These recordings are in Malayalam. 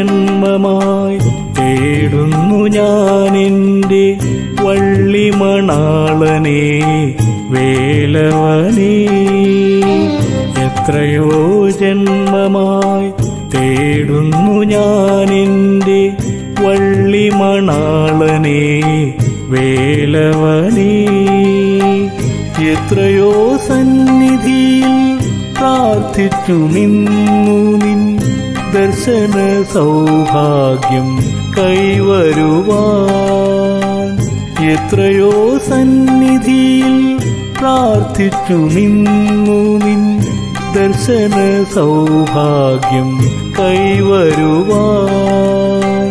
ജന്മമായി തേടുന്നു ഞാൻ എൻ്റെ വള്ളിമണാളനെ വേലവനേ എത്രയോ ജന്മമായി തേടുന്നു ഞാൻ എൻ്റെ വള്ളിമണാളനെ വേലവനേ എത്രയോ സന്നിധിയിൽ പ്രാർത്ഥിച്ചു നിന്നു നിൻ ദർശന സൗഭാഗ്യം കൈവരുവാൻ എത്രയോ സന്നിധിയിൽ പ്രാർത്ഥിച്ചു നിന്നു നിൻ ദർശന സൗഭാഗ്യം കൈവരുവാൻ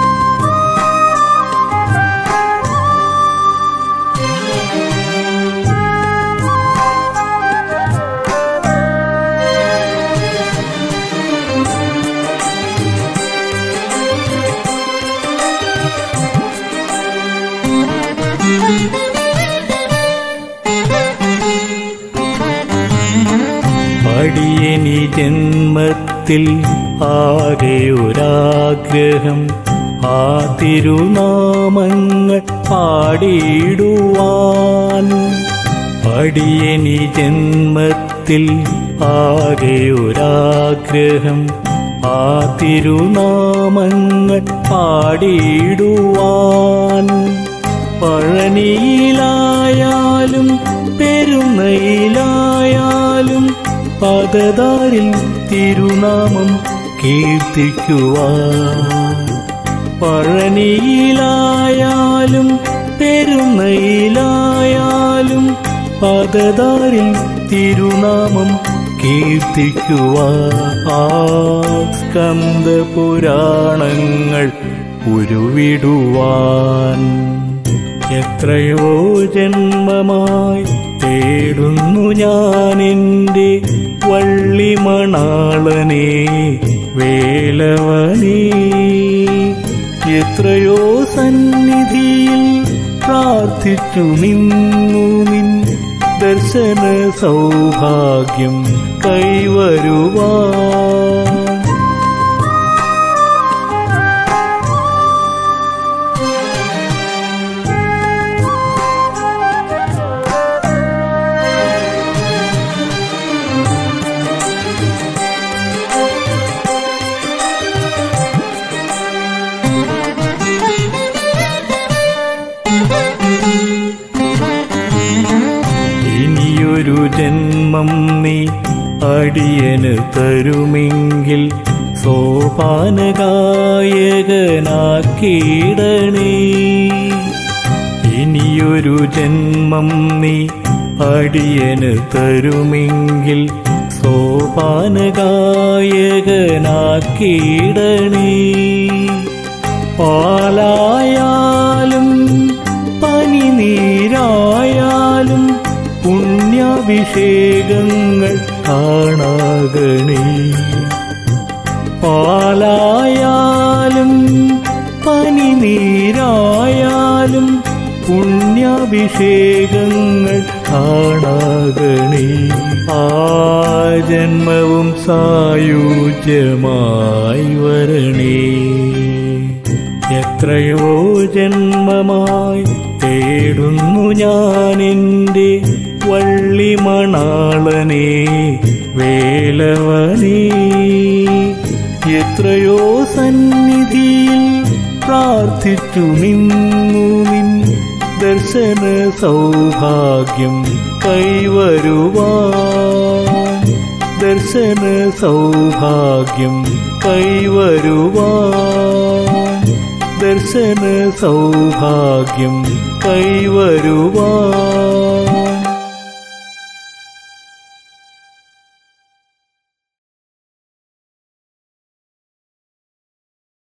അടിയനി ജന്മത്തിൽ ആകെയൊരാഗ്രഹം ആ തിരുനാമങ്ങൾ പാടിയിടുവാൻ അടിയനി ജന്മത്തിൽ ആകെയൊരാഗ്രഹം ആ തിരുനാമങ്ങൾ പാടിയിടുവാൻ പഴനിയിലായാലും പെരുന്നയിലായാലും പദതാരിൽ തിരുനാമം കീർത്തിക്കുവാൻ പഴനിയിലായാലും പെരുന്നയിലായാലും പദതാരിൽ തിരുനാമം കീർത്തിക്കുവാൻ ആ സ്കന്ദ പുരാണങ്ങൾ ഉരുവിടുവാൻ എത്രയോ ജന്മമായി തേടുന്നു ഞാൻ എൻ്റെ വള്ളിമണാളനെ വേലവനേ എത്രയോ സന്നിധിയിൽ പ്രാർത്ഥിച്ചു നിന്നു നിൻ ദർശന സൗഭാഗ്യം കൈവരുവാൻ ഇനിയൊരു ജന്മം നീ അടിയന് തരുമെങ്കിൽ സോപാനഗായകനാക്കിയിടണേ ഇനിയൊരു ജന്മം നീ അടിയന് തരുമെങ്കിൽ സോപാനഗായകനാക്കിയിടണേ പാലായാലും പനിനീരായാലും പുണ്യാഭിഷേകങ്ങൾ കാണാകണേ പാലായാലും പനിനീരായാലും പുണ്യാഭിഷേകങ്ങൾ കാണാകണേ ആ ജന്മവും സായുജ്യമായി വരണേ എത്രയോ ജന്മമായി തേടുന്നു ഞാൻ എൻ്റെ വള്ളിമണാളനെ വേലവനേ എത്രയോ സന്നിധിയിൽ പ്രാർത്ഥിച്ചു നിന്നു നിൻ ദർശന സൗഭാഗ്യം കൈവരുവാൻ ദർശന സൗഭാഗ്യം കൈവരുവാൻ ദർശന സൗഭാഗ്യം കൈവരുവാൻ